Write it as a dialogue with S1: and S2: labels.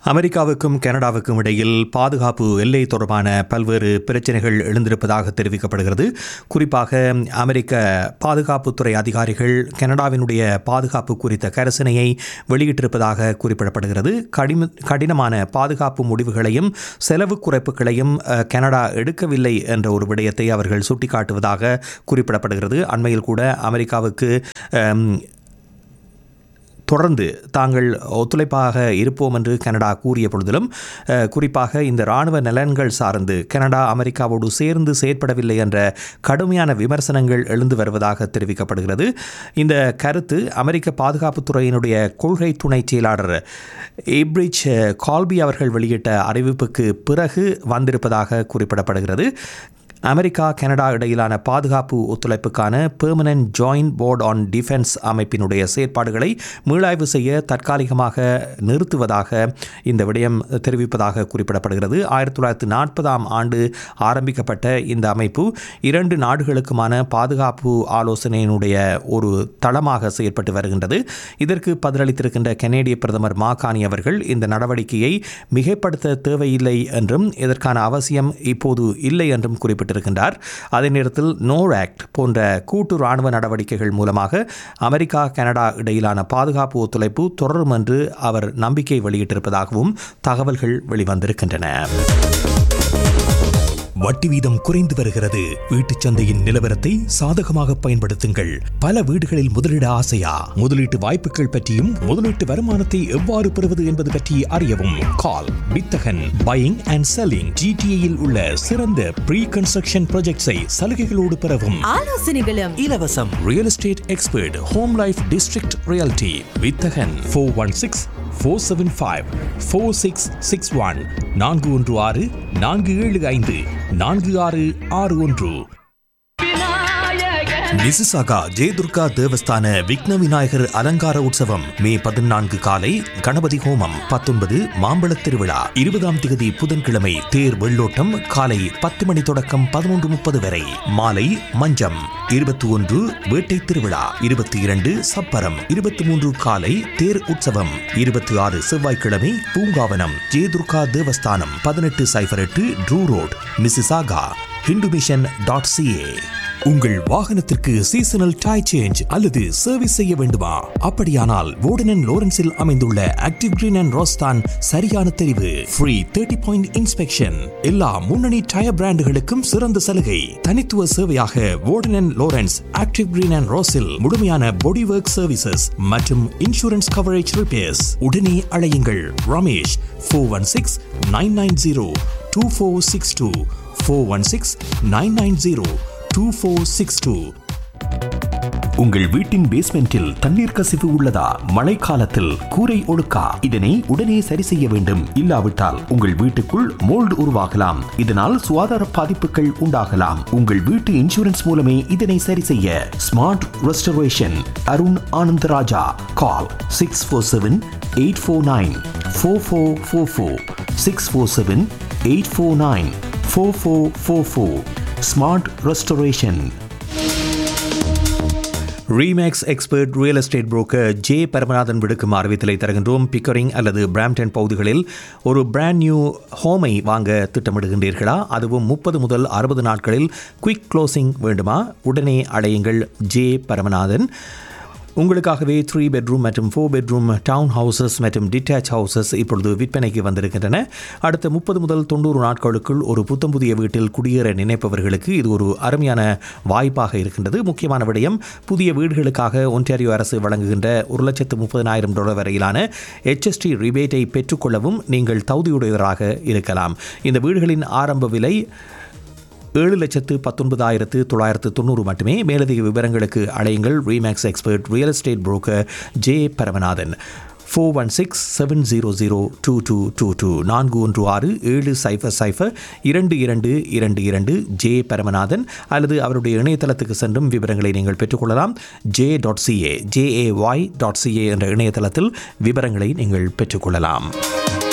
S1: அமெரிக்காவுக்கும் கனடாவுக்கும் இடையில் பாதுகாப்பு எல்லை தொடர்பான பல்வேறு பிரச்சனைகள் எழுந்திருப்பதாக தெரிவிக்கப்படுகிறது குறிப்பாக அமெரிக்க பாதுகாப்புத்துறை அதிகாரிகள் கனடாவினுடைய பாதுகாப்பு குறித்த கரசனையை வெளியிட்டிருப்பதாக குறிப்பிடப்படுகிறது கடின கடினமான பாதுகாப்பு முடிவுகளையும் செலவு குறைப்புகளையும் அஹ், கனடா எடுக்கவில்லை என்ற ஒரு விடயத்தை அவர்கள் சுட்டிக்காட்டுவதாக குறிப்பிடப்படுகிறது அண்மையில் கூட அமெரிக்காவுக்கு அம், தொடர்ந்து தாங்கள் ஒத்துழைப்பாக இருப்போம் என்று கனடா கூறிய பொழுதிலும் அஹ், குறிப்பாக இந்த இராணுவ நலன்கள் சார்ந்து கனடா அமெரிக்காவோடு சேர்ந்து செயற்படவில்லை என்ற கடுமையான விமர்சனங்கள் எழுந்து வருவதாக தெரிவிக்கப்படுகிறது இந்த கருத்து அமெரிக்க பாதுகாப்புத்துறையினுடைய கொள்கை துணை செயலாளர் ஏப்ரிச் கால்பி அவர்கள் வெளியிட்ட அறிவிப்புக்கு பிறகு வந்திருப்பதாக குறிப்பிடப்படுகிறது அமெரிக்கா கனடா இடையிலான பாதுகாப்பு ஒத்துழைப்புக்கான permanent joint board on defence அமைப்பினுடைய செயற்பாடுகளை மீளாய்வு செய்ய தற்காலிகமாக நிறுத்துவதாக இந்த விடயம் தெரிவிப்பதாக குறிப்பிடப்படுகிறது ஆயிரத்தி தொள்ளாயிரத்தி நாற்பதாம் ஆண்டு ஆரம்பிக்கப்பட்ட இந்த அமைப்பு இரண்டு நாடுகளுக்குமான பாதுகாப்பு ஆலோசனையினுடைய ஒரு தளமாக செயற்பட்டு வருகின்றது இதற்கு பதிலளித்திருக்கின்ற கனேடிய பிரதமர் மாகாணி அவர்கள் இந்த நடவடிக்கையை மிகைப்படுத்த தேவையில்லை என்றும் இதற்கான அவசியம் இப்போது இல்லை என்றும் குறிப்பிட்டிருக்கின்றார் அதே நேரத்தில் நோர் ஆக்ட் போன்ற கூட்டு ராணுவ நடவடிக்கைகள் மூலமாக அமெரிக்கா கனடா இடையிலான பாதுகாப்பு ஒத்துழைப்பு தொடரும் என்று அவர் நம்பிக்கை வெளியிட்டிருப்பதாகவும் தகவல்கள் வெளிவந்திருக்கின்றன வட்டி வீதம் குறைந்து வருகிறது வீட்டுச் சந்தையின் நிலவரத்தை சாதகமாக பயன்படுத்துங்கள் பல வீடுகளில் முதலீட ஆசையா முதலீட்டு வாய்ப்புகள் பற்றியும் முதலீட்டு வருமானத்தை எவ்வாறு பெறுவது என்பது பற்றி அறியவும் கால் வித்தகன் பையிங் அண்ட் செல்லிங் ஜிடிஏயில் உள்ள சிறந்த ப்ரீ கன்ஸ்ட்ரக்ஷன் ப்ராஜெக்ட்ஸை சலுகைகளோடு பெறவும்
S2: ஆலோசனைகளும்
S1: இலவசம் real estate expert home life district realty Vithagan four one six four seven five four six six one நான்கு ஒன்று ஆறு நான்கு ஏழு ஐந்து நான்கு ஆறு ஆறு ஒன்று மிசிசாகா ஜெயதுர்கா தேவஸ்தான விக்ன விநாயகர் அலங்கார உற்சவம் மே பதினான்கு காலை கணபதி ஹோமம் பத்தொன்பது மாம்பழத் திருவிழா இருபதாம் திகதி புதன்கிழமை தேர் வெள்ளோட்டம் காலை பத்து மணி தொடக்கம் பதினொன்று முப்பது வரை மாலை மஞ்சம் இருபத்தி ஒன்று வேட்டை திருவிழா இருபத்தி இரண்டு சப்பரம் இருபத்தி மூன்று காலை தேர் உற்சவம் இருபத்தி ஆறு செவ்வாய்க்கிழமை பூங்காவனம் ஜெயதுர்கா தேவஸ்தானம் பதினெட்டு சைபர் எட்டு Drew road Mississauga Hindu mission dot CA உங்கள் வாகனத்திற்கு சீசனல் டை சேஞ்ச் அல்லது சர்வீஸ் செய்ய வேண்டுமா அப்படியானால் வோர்டன் லோரன்ஸில் அமைந்துள்ள ஆக்டிவ் கிரீன் அண்ட் ரோஸ்தான் சரியான தெரிவு ஃப்ரீ தேர்ட்டி பாயிண்ட் இன்ஸ்பெக்ஷன் எல்லா முன்னணி டயர் பிராண்டுகளுக்கும் சிறந்த சலுகை தனித்துவ சேவையாக Warden Lawrence active green and ரோஸில் முழுமையான பாடி ஒர்க் சர்வீசஸ் மற்றும் இன்சூரன்ஸ் கவரேஜ் ரிப்பேர்ஸ் உடனே அழையுங்கள் Ramesh four one six nine nine zero two four six two four one six nine nine zero two four six two உங்கள் வீட்டின் பேஸ்மெண்டில் தண்ணீர் கசிவு உள்ளதா மழைக்காலத்தில் கூரை ஒழுக்கா இதனை உடனே சரி செய்ய வேண்டும் இல்லாவிட்டால் உங்கள் வீட்டுக்குள் மோல்டு உருவாகலாம் இதனால் சுகாதார பாதிப்புகள் உண்டாகலாம் உங்கள் வீட்டு இன்சூரன்ஸ் மூலமே இதனை சரி செய்ய smart restoration Arun Anandaraja call six four seven eight four nine four four four four six four seven eight four nine four four four four smart restoration Remax expert real estate broker J Paramanathan விடுக்கும் அறிவித்தலை தருகின்றோம் Pickering அல்லது Brampton பகுதிகளில் ஒரு brand new ஹோமை வாங்க திட்டமிடுகின்றீர்களா அதுவும் முப்பது முதல் அறுபது நாட்களில் குயிக் க்ளோசிங் வேண்டுமா உடனே அடையுங்கள் ஜே பரமநாதன் உங்களுக்காகவே த்ரீ பெட்ரூம் மற்றும் ஃபோர் பெட்ரூம் டவுன் ஹவுசஸ் மற்றும் டிட்டாச் ஹவுசஸ் இப்பொழுது விற்பனைக்கு வந்திருக்கின்றன அடுத்த முப்பது முதல் தொண்ணூறு நாட்களுக்குள் ஒரு புத்தம் புதிய வீட்டில் குடியேற நினைப்பவர்களுக்கு இது ஒரு அருமையான வாய்ப்பாக இருக்கின்றது முக்கியமான விடயம் புதிய வீடுகளுக்காக ஒன்டாரியோ அரசு வழங்குகின்ற ஒரு லட்சத்து முப்பதனாயிரம் டாலர் வரையிலான HST ரிபேட்டை பெற்றுக்கொள்ளவும் நீங்கள் தகுதியுடையவராக இருக்கலாம் இந்த வீடுகளின் ஆரம்ப விலை ஏழு லட்சத்து பத்தொன்பதாயிரத்து தொள்ளாயிரத்து தொண்ணூறு மட்டுமே மேலதிக விவரங்களுக்கு அழையுங்கள் Remax expert real estate broker J Paramanathan four one six seven zero zero two two two two நான்கு ஒன்று ஆறு ஏழு சைஃபர் சைஃபர் இரண்டு இரண்டு இரண்டு இரண்டு ஜே பரமநாதன் அல்லது அவருடைய இணையதளத்துக்கு சென்றும் விவரங்களை நீங்கள் பெற்றுக்கொள்ளலாம் J dot CA JAY dot CA என்ற இணையதளத்தில் விவரங்களை நீங்கள் பெற்றுக்கொள்ளலாம்